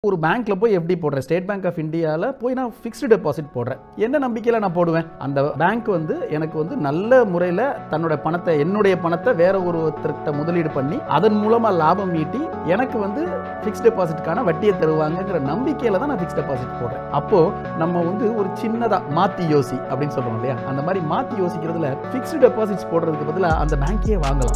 ஒரு பேங்க்ல போய் எப்படி போடுறேன் ஸ்டேட் பேங்க் ஆஃப் இந்தியாவில் போய் நான் ஃபிக்ஸ்டு டெபாசிட் போடுறேன் என்ன நம்பிக்கையில் நான் போடுவேன் அந்த பேங்க் வந்து எனக்கு வந்து நல்ல முறையில் தன்னோட பணத்தை என்னுடைய பணத்தை வேற ஒருத்தர்கிட்ட முதலீடு பண்ணி அதன் மூலமாக லாபம் ஈட்டி எனக்கு வந்து ஃபிக்ஸ்ட் டெபாசிட்கான வட்டியை தருவாங்கங்கிற நம்பிக்கையில் தான் நான் ஃபிக்ஸ்ட் டெபாசிட் போடுறேன் அப்போ நம்ம வந்து ஒரு சின்னதாக மாற்றி யோசி அப்படின்னு சொல்றோம் இல்லையா அந்த மாதிரி மாற்றி யோசிக்கிறதுல ஃபிக்ஸ்டு டெபாசிட்ஸ் போடுறதுக்கு பதிலாக அந்த பேங்க்கே வாங்கலாம்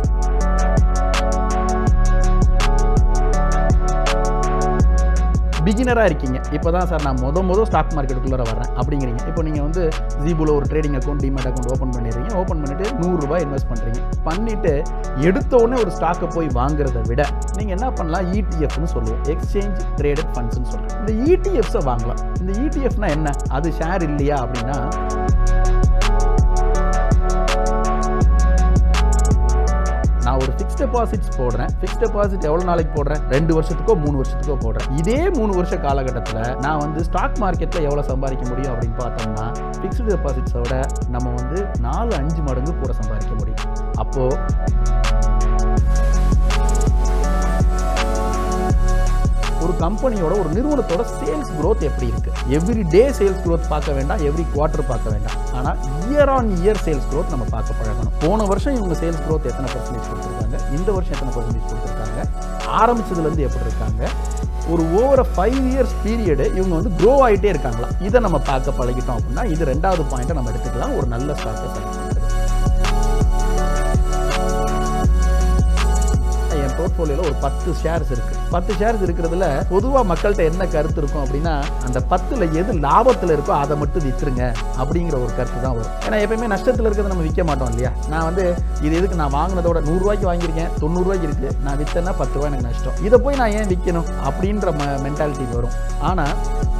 பிகினராக இருக்கீங்க இப்போ தான் சார் நான் மொத மொதல் ஸ்டாக் மார்க்கெட்டுக்குள்ளே வரேன் அப்படிங்கிறீங்க இப்போ நீங்கள் வந்து ஜீபுல ஒரு trading account demat account open பண்ணிடுறீங்க ஓப்பன் பண்ணிட்டு நூறுரூபா இன்வெஸ்ட் பண்ணுறீங்க பண்ணிட்டு எடுத்த உடனே ஒரு ஸ்டாக்கை போய் வாங்குறத விட நீங்கள் என்ன பண்ணலாம் இடிஎஃப்னு சொல்லுவோம் எக்ஸ்சேஞ்ச் ட்ரேடட் ஃபண்ட்ஸ்னு சொல்லுவோம் இந்த இடிஎஃப்ஸை வாங்கலாம் இந்த இடிஎஃப்னா என்ன அது ஷேர் இல்லையா அப்படின்னா நான் ஒரு ஃபிக்ஸ்ட் டெபாசிட்ஸ் போடுறேன் ஃபிக்ஸ்ட் டெபாசிட் எவ்வளோ நாளைக்கு போடுறேன் ரெண்டு வருஷத்துக்கோ மூணு வருஷத்துக்கோ போடுறேன் இதே மூணு வருஷ காலகட்டத்தில் நான் வந்து ஸ்டாக் மார்க்கெட்டில் எவ்வளோ சம்பாதிக்க முடியும் அப்படின்னு பார்த்தோம்னா ஃபிக்ஸ்டு டெபாசிட்ஸை விட நம்ம வந்து நாலு அஞ்சு மடங்கு கூட சம்பாதிக்க முடியும் அப்போது ஒரு கம்பெனியோட ஒரு நிறுவனத்தோட சேல்ஸ் growth எப்படி இருக்கு எவ்ரி டே சேல்ஸ் growth பார்க்க வேண்டாம் எவ்ரி குவார்ட்டர் பார்க்க வேண்டாம் ஆனால் year on year sales growth நம்ம பார்க்க பழகணும் போன வருஷம் இவங்க சேல்ஸ் growth எத்தனை பர்சன்டேஜ் கொடுத்துருக்காங்க இந்த வருஷம் எத்தனை பர்சன்டேஜ் கொடுத்துருக்காங்க ஆரம்பிச்சதுலேருந்து எப்படி இருக்காங்க ஒரு ஓவர ஃபைவ் இயர்ஸ் பீரியடு இவங்க வந்து க்ரோ ஆகிட்டே இருக்காங்களா இதை நம்ம பார்க்க பழகிட்டோம் அப்படின்னா இது ரெண்டாவது பாயிண்ட்டை நம்ம எடுத்துக்கலாம் ஒரு நல்ல ஸ்டாக்கை செலக்ட் பண்ணுறது என் போர்ட்ஃபோலியோவில் ஒரு பத்து ஷேர்ஸ் இருக்கு பத்து ஷேர்ஸ் இருக்கிறதுல பொதுவாக மக்கள்கிட்ட என்ன கருத்து இருக்கும் அப்படின்னா அந்த பத்தில் எது லாபத்தில் இருக்கோ அதை மட்டும் விற்றுருங்க அப்படிங்கிற ஒரு கருத்து தான் வரும் ஏன்னா எப்பயுமே நஷ்டத்தில் இருக்கிறத நம்ம விற்க மாட்டோம் இல்லையா நான் வந்து இது எதுக்கு நான் வாங்கினதோட நூறுரூவாய்க்கு வாங்கியிருக்கேன் தொண்ணூறுரூவாய்க்கு இருக்குது நான் விற்றேன்னா பத்து ரூபாய் எனக்கு நஷ்டம் இதை போய் நான் ஏன் விற்கணும் அப்படின்ற ம மென்டாலிட்டி வரும் ஆனால்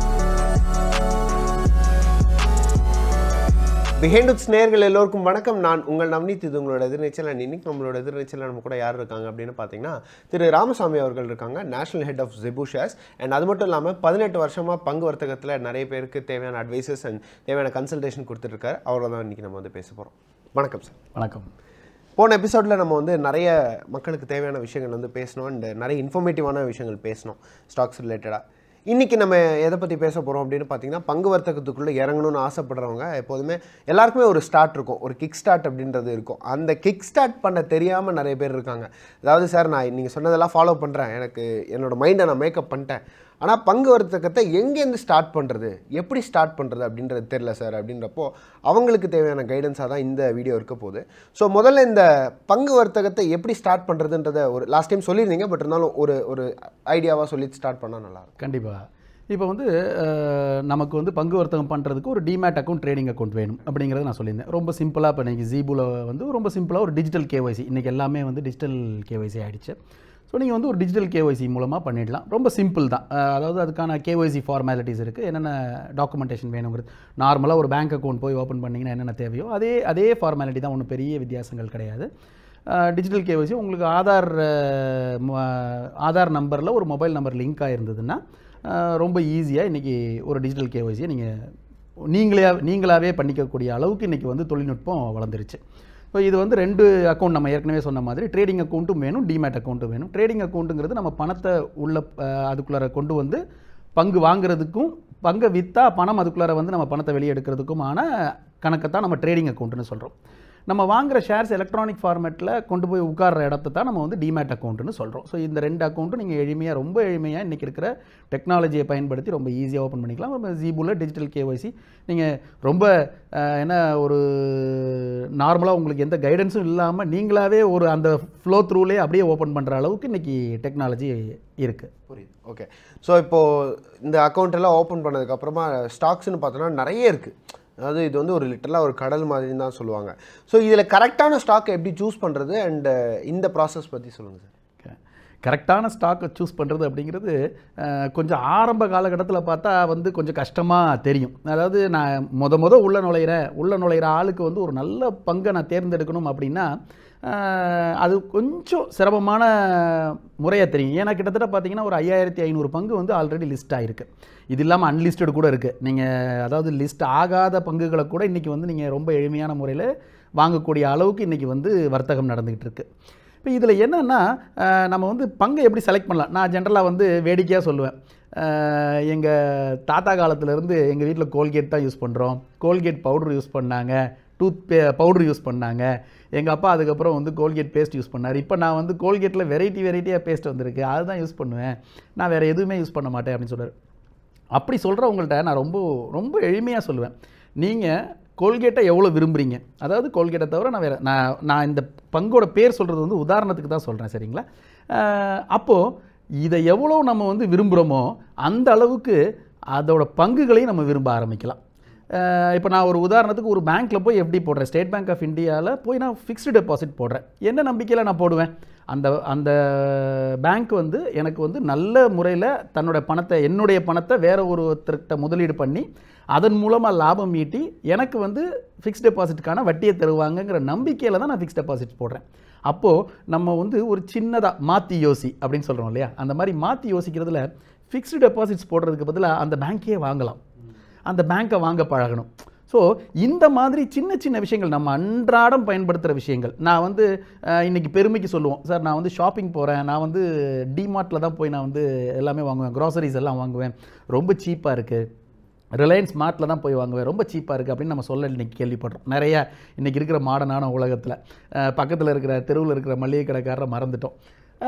பிஹைண்ட் நேர்கள் எல்லோருக்கும் வணக்கம் நான் உங்கள் நவனீத் இது உங்களோட எதிர்நீச்சல் அண்ட் இன்னைக்கு நம்மளோட எதிர்நீச்சல் நம்ம கூட யார் இருக்காங்க அப்படின்னு பார்த்தீங்கன்னா திரு ராமசாமி அவர்கள் இருக்காங்க national head of Zebu shares and அது மட்டும் இல்லாமல் பதினெட்டு வருஷமாக பங்கு வர்த்தகத்தில் நிறைய பேருக்கு தேவையான அட்வைசஸ் அண்ட் தேவையான கன்சல்டேஷன் கொடுத்துருக்காரு அவரை தான் இன்றைக்கி நம்ம வந்து பேச போகிறோம் வணக்கம் சார் வணக்கம் போன எபிசோடில் நம்ம வந்து நிறைய மக்களுக்கு தேவையான விஷயங்கள் வந்து பேசணும் அண்ட் நிறைய இன்ஃபர்மேட்டிவான விஷயங்கள் பேசணும் ஸ்டாக்ஸ் ரிலேட்டடாக இன்றைக்கி நம்ம எதை பற்றி பேச போகிறோம் அப்படின்னு பார்த்தீங்கன்னா பங்கு வர்த்தகத்துக்குள்ளே இறங்கணும்னு ஆசைப்படுறவங்க எப்போதுமே எல்லாருக்குமே ஒரு ஸ்டார்ட் இருக்கும் ஒரு கிக் ஸ்டார்ட் அப்படின்றது இருக்கும் அந்த கிக் ஸ்டார்ட் பண்ண தெரியாமல் நிறைய பேர் இருக்காங்க அதாவது சார் நான் நீங்கள் சொன்னதெல்லாம் ஃபாலோ பண்ணுறேன் எனக்கு என்னோடய மைண்டை நான் மேக்கப் பண்ணிட்டேன் ஆனால் பங்கு வர்த்தகத்தை எங்கேருந்து ஸ்டார்ட் பண்ணுறது எப்படி ஸ்டார்ட் பண்ணுறது அப்படின்றது தெரில சார் அப்படின்றப்போ அவங்களுக்கு தேவையான கைடன்ஸாக தான் இந்த வீடியோ இருக்க போகுது ஸோ முதல்ல இந்த பங்கு வர்த்தகத்தை எப்படி ஸ்டார்ட் பண்ணுறதுன்றத ஒரு லாஸ்ட் டைம் சொல்லியிருந்தீங்க பட் இருந்தாலும் ஒரு ஒரு ஐடியாவாக சொல்லி ஸ்டார்ட் பண்ணால் நல்லாயிருக்கும் கண்டிப்பாக இப்போ வந்து அஹ், நமக்கு வந்து பங்கு வர்த்தகம் பண்ணுறதுக்கு ஒரு டிமேட் அக்கௌண்ட் ட்ரேடிங் அக்கௌண்ட் வேணும் அப்படிங்கிறத நான் சொல்லியிருந்தேன் ரொம்ப சிம்பிளாக இப்போ இன்றைக்கி ஜீபுல வந்து ரொம்ப சிம்பிளாக ஒரு டிஜிட்டல் கேஒய்சி இன்றைக்கி எல்லாமே வந்து டிஜிட்டல் கேஒய்சி ஆகிடுச்சு ஸோ நீங்கள் வந்து ஒரு டிஜிட்டல் கேஒய்சி மூலமாக பண்ணிடலாம் ரொம்ப சிம்பிள் தான் அஹ், அதாவது அதுக்கான கேஒய்சி ஃபார்மாலிட்டிஸ் இருக்குது என்னென்ன டாக்குமெண்டேஷன் வேணுங்கிறது நார்மலாக ஒரு பேங்க் அக்கௌண்ட் போய் ஓப்பன் பண்ணிங்கன்னா என்னென்ன தேவையோ அதே அதே ஃபார்மாலிட்டி தான் ஒன்றும் பெரிய வித்தியாசங்கள் கிடையாது டிஜிட்டல் கேஒய்சி உங்களுக்கு ஆதார் அஹ், ம- ஆதார் நம்பரில் ஒரு மொபைல் நம்பர் லிங்க் ஆகிருந்ததுன்னா அஹ், ரொம்ப ஈஸியாக இன்றைக்கி ஒரு டிஜிட்டல் கேஒய்சியை நீங்கள் நீங்களே நீங்களாகவே பண்ணிக்கக்கூடிய அளவுக்கு இன்றைக்கி வந்து தொழில்நுட்பம் வளர்ந்துருச்சு ஸோ இது வந்து ரெண்டு அக்கௌண்ட் நம்ம ஏற்கனவே சொன்ன மாதிரி ட்ரேடிங் அக்கௌண்ட்டும் வேணும் டிமேட் அக்கௌண்ட்டும் வேணும் ட்ரேடிங் அக்கௌண்ட்டுங்கிறது நம்ம பணத்தை உள்ள அஹ், அதுக்குள்ளார கொண்டு வந்து பங்கு வாங்குறதுக்கும் பங்கை விற்றா பணம் அதுக்குள்ளார வந்து நம்ம பணத்தை வெளியே எடுக்கிறதுக்குமான கணக்கை தான் நம்ம ட்ரேடிங் அக்கௌண்ட்டுன்னு சொல்கிறோம் நம்ம வாங்குற ஷேர்ஸ் எலக்ட்ரானிக் ஃபார்மேட்டில் கொண்டு போய் உட்கார்ற இடத்த தான் நம்ம வந்து டிமேட் அக்கௌண்ட்டுன்னு சொல்கிறோம் ஸோ இந்த ரெண்டு அக்கௌண்ட்டும் நீங்கள் எளிமையாக ரொம்ப எளிமையாக இன்றைக்கி இருக்கிற டெக்னாலஜியை பயன்படுத்தி ரொம்ப ஈஸியாக ஓப்பன் பண்ணிக்கலாம் நம்ம ஜீபுல டிஜிட்டல் கேஒய்சி நீங்கள் ரொம்ப அஹ், என்ன ஒரு நார்மலாக உங்களுக்கு எந்த கைடன்ஸும் இல்லாமல் நீங்களாவே ஒரு அந்த ஃப்ளோ த்ரூலே அப்படியே ஓப்பன் பண்ணுற அளவுக்கு இன்றைக்கி டெக்னாலஜி இருக்குது புரியுது ஓகே ஸோ இப்போது இந்த அக்கௌண்ட் எல்லாம் ஓப்பன் பண்ணதுக்கப்புறமா ஸ்டாக்ஸ்னு பார்த்தோன்னா நிறைய இருக்குது அதாவது இது வந்து ஒரு லிட்டரலாக ஒரு கடல் மாதிரி தான் சொல்லுவாங்க ஸோ இதில் கரெக்டான ஸ்டாக்கை எப்படி சூஸ் பண்ணுறது அண்ட் இந்த ப்ராசஸ் பற்றி சொல்லுங்கள் சார் கரெக்டான ஸ்டாக்கை சூஸ் பண்ணுறது அப்படிங்கிறது அஹ், கொஞ்சம் ஆரம்ப காலகட்டத்தில் பார்த்தா வந்து கொஞ்சம் கஷ்டமாக தெரியும் அதாவது நான் முத முத உள்ள நுழையிறேன் உள்ள நுழையிற ஆளுக்கு வந்து ஒரு நல்ல பங்கை நான் தேர்ந்தெடுக்கணும் அப்படின்னா அஹ், அது கொஞ்சம் சிரமமான முறையாக தெரியும் ஏன்னா கிட்டத்தட்ட பார்த்தீங்கன்னா ஒரு ஐயாயிரத்தி ஐநூறு பங்கு வந்து ஆல்ரெடி லிஸ்ட் ஆகிருக்கு இது இல்லாமல் அன்லிஸ்டட் கூட இருக்குது நீங்கள் அதாவது லிஸ்ட் ஆகாத பங்குகளை கூட இன்றைக்கி வந்து நீங்கள் ரொம்ப எளிமையான முறையில் வாங்கக்கூடிய அளவுக்கு இன்றைக்கி வந்து வர்த்தகம் நடந்துக்கிட்டு இருக்கு இப்போ இதில் என்னென்னா நம்ம வந்து பங்கை எப்படி செலக்ட் பண்ணலாம் நான் ஜென்ரலாக வந்து வேடிக்கையாக சொல்லுவேன் எங்கள் தாத்தா காலத்துலேருந்து எங்கள் வீட்டில் கோல்கேட் தான் யூஸ் பண்ணுறோம் கோல்கேட் பவுடர் யூஸ் பண்ணாங்க டூத் பே பவுடர் யூஸ் பண்ணாங்க எங்கள் அப்பா அதுக்கப்புறம் வந்து கோல்கேட் பேஸ்ட் யூஸ் பண்ணார் இப்போ நான் வந்து கோல்கேட்டில் வெரைட்டி வெரைட்டியாக பேஸ்ட் வந்திருக்கு அதுதான் யூஸ் பண்ணுவேன் நான் வேறு எதுவுமே யூஸ் பண்ண மாட்டேன் அப்படின்னு சொல்கிறார் அப்படி சொல்கிறவங்கள்ட்ட நான் ரொம்ப ரொம்ப எளிமையாக சொல்லுவேன் நீங்கள் கோல்கேட்டை எவ்வளோ விரும்புகிறீங்க அதாவது கோல்கேட்டை தவிர நான் வேறு நான் நான் இந்த பங்கோட பேர் சொல்கிறது வந்து உதாரணத்துக்கு தான் சொல்கிறேன் சரிங்களா அப்போது இதை எவ்வளோ நம்ம வந்து விரும்புகிறோமோ அந்த அளவுக்கு அதோட பங்குகளையும் நம்ம விரும்ப ஆரம்பிக்கலாம் இப்போ நான் ஒரு உதாரணத்துக்கு ஒரு பேங்க்கில் போய் எப்படி போடுறேன் ஸ்டேட் பேங்க் ஆஃப் இந்தியாவில் போய் நான் ஃபிக்ஸ்டு டெபாசிட் போடுறேன் என்ன நம்பிக்கையில் நான் போடுவேன் அந்த அந்த பேங்க் வந்து எனக்கு வந்து நல்ல முறையில் தன்னோட பணத்தை என்னுடைய பணத்தை வேற ஒருத்தர்கிட்ட முதலீடு பண்ணி அதன் மூலமாக லாபம் ஈட்டி எனக்கு வந்து ஃபிக்ஸ்ட் டெபாசிட்டுக்கான வட்டியை தருவாங்கங்கிற நம்பிக்கையில் தான் நான் ஃபிக்ஸ்ட் டெபாசிட் போடுறேன் அப்போது நம்ம வந்து ஒரு சின்னதாக மாற்றி யோசி அப்படின்னு சொல்கிறோம் இல்லையா அந்த மாதிரி மாற்றி யோசிக்கிறதுல ஃபிக்ஸ்டு டெபாசிட்ஸ் போடுறதுக்கு பதிலாக அந்த பேங்க்கையே வாங்கலாம் அந்த பேங்க்கை வாங்க பழகணும் ஸோ இந்த மாதிரி சின்ன சின்ன விஷயங்கள் நம்ம அன்றாடம் பயன்படுத்துகிற விஷயங்கள் நான் வந்து அஹ், இன்னைக்கு பெருமைக்கு சொல்லுவோம் சார் நான் வந்து ஷாப்பிங் போகிறேன் நான் வந்து டிமார்ட்டில் தான் போய் நான் வந்து எல்லாமே வாங்குவேன் க்ராசரிஸ் எல்லாம் வாங்குவேன் ரொம்ப சீப்பாக இருக்குது ரிலையன்ஸ் ஸ்மார்ட்டில் தான் போய் வாங்குவேன் ரொம்ப சீப்பாக இருக்குது அப்படின்னு நம்ம சொல்ல இன்றைக்கி கேள்விப்படுறோம் நிறைய இன்றைக்கி இருக்கிற மாடர்னான உலகத்தில் பக்கத்தில் இருக்கிற தெருவில் இருக்கிற மளிகை கடைக்காரரை மறந்துட்டோம்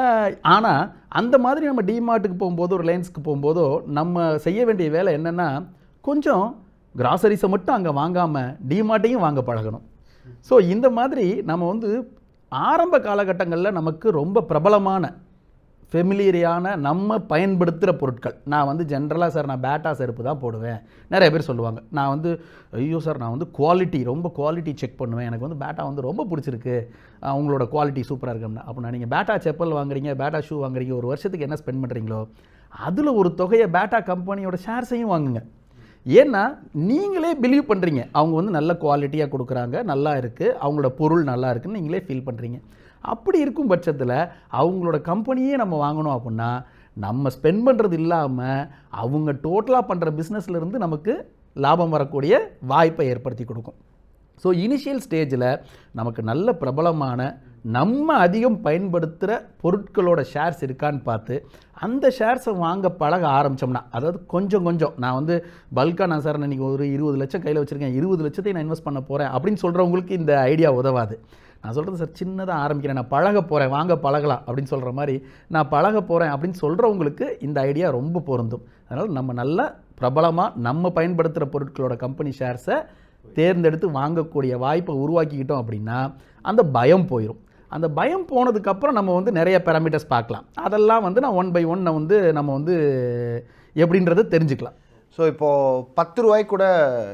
ஆனால் அந்த மாதிரி நம்ம டிமார்ட்டுக்கு போகும்போதோ ரிலையன்ஸ்க்கு போகும்போதோ நம்ம செய்ய வேண்டிய வேலை என்னென்னா கொஞ்சம் கிராசரிஸை மட்டும் அங்கே வாங்காமல் டிமார்ட்டையும் வாங்க பழகணும் ஸோ இந்த மாதிரி நம்ம வந்து ஆரம்ப காலகட்டங்களில் நமக்கு ரொம்ப பிரபலமான ஃபெமிலியரியான நம்ம பயன்படுத்துகிற பொருட்கள் நான் வந்து ஜென்ரலாக சார் நான் பேட்டா செருப்பு தான் போடுவேன் நிறைய பேர் சொல்லுவாங்க நான் வந்து ஐயோ சார் நான் வந்து குவாலிட்டி ரொம்ப குவாலிட்டி செக் பண்ணுவேன் எனக்கு வந்து பேட்டா வந்து ரொம்ப பிடிச்சிருக்கு அஹ் உங்களோட குவாலிட்டி சூப்பராக இருக்கும்னா அப்படின்னா நீங்கள் பேட்டா செப்பல் வாங்குறீங்க பேட்டா ஷூ வாங்குறீங்க ஒரு வருஷத்துக்கு என்ன ஸ்பெண்ட் பண்ணுறீங்களோ அதில் ஒரு தொகையை பேட்டா கம்பெனியோட ஷேர்ஸையும் வாங்குங்க ஏன்னா நீங்களே பிலீவ் பண்ணுறீங்க அவங்க வந்து நல்ல குவாலிட்டியாக கொடுக்குறாங்க நல்லா இருக்குது அவங்களோட பொருள் நல்லா இருக்குன்னு நீங்களே ஃபீல் பண்ணுறீங்க அப்படி இருக்கும் பட்சத்தில் அவங்களோட கம்பெனியே நம்ம வாங்கணும் அப்படின்னா நம்ம ஸ்பெண்ட் பண்ணுறது இல்லாமல் அவங்க டோட்டலாக பண்ணுற இருந்து நமக்கு லாபம் வரக்கூடிய வாய்ப்பை ஏற்படுத்தி கொடுக்கும் ஸோ இனிஷியல் ஸ்டேஜில் நமக்கு நல்ல பிரபலமான நம்ம அதிகம் பயன்படுத்துகிற பொருட்களோட ஷேர்ஸ் இருக்கான்னு பார்த்து அந்த ஷேர்ஸை வாங்க பழக ஆரம்பித்தோம்னா அதாவது கொஞ்சம் கொஞ்சம் நான் வந்து பல்காக நான் சார் இன்னைக்கு ஒரு இருபது லட்சம் கையில் வச்சுருக்கேன் இருபது லட்சத்தை நான் இன்வெஸ்ட் பண்ண போகிறேன் அப்படின்னு சொல்கிறவங்களுக்கு இந்த ஐடியா உதவாது நான் சொல்கிறது சார் சின்னதாக ஆரம்பிக்கிறேன் நான் பழக போகிறேன் வாங்க பழகலாம் அப்படின்னு சொல்கிற மாதிரி நான் பழக போகிறேன் அப்படின்னு சொல்கிறவங்களுக்கு இந்த ஐடியா ரொம்ப பொருந்தும் அதனால் நம்ம நல்ல பிரபலமாக நம்ம பயன்படுத்துகிற பொருட்களோட கம்பெனி ஷேர்ஸை தேர்ந்தெடுத்து வாங்கக்கூடிய வாய்ப்பை உருவாக்கிக்கிட்டோம் அப்படின்னா அந்த பயம் போயிடும் அந்த பயம் போனதுக்கப்புறம் நம்ம வந்து நிறைய பேராமீட்டர்ஸ் பார்க்கலாம் அதெல்லாம் வந்து நான் ஒன் பை ஒன் வந்து நம்ம வந்து எப்படின்றத தெரிஞ்சுக்கலாம் ஸோ இப்போது பத்து ரூபாய்க்கு கூட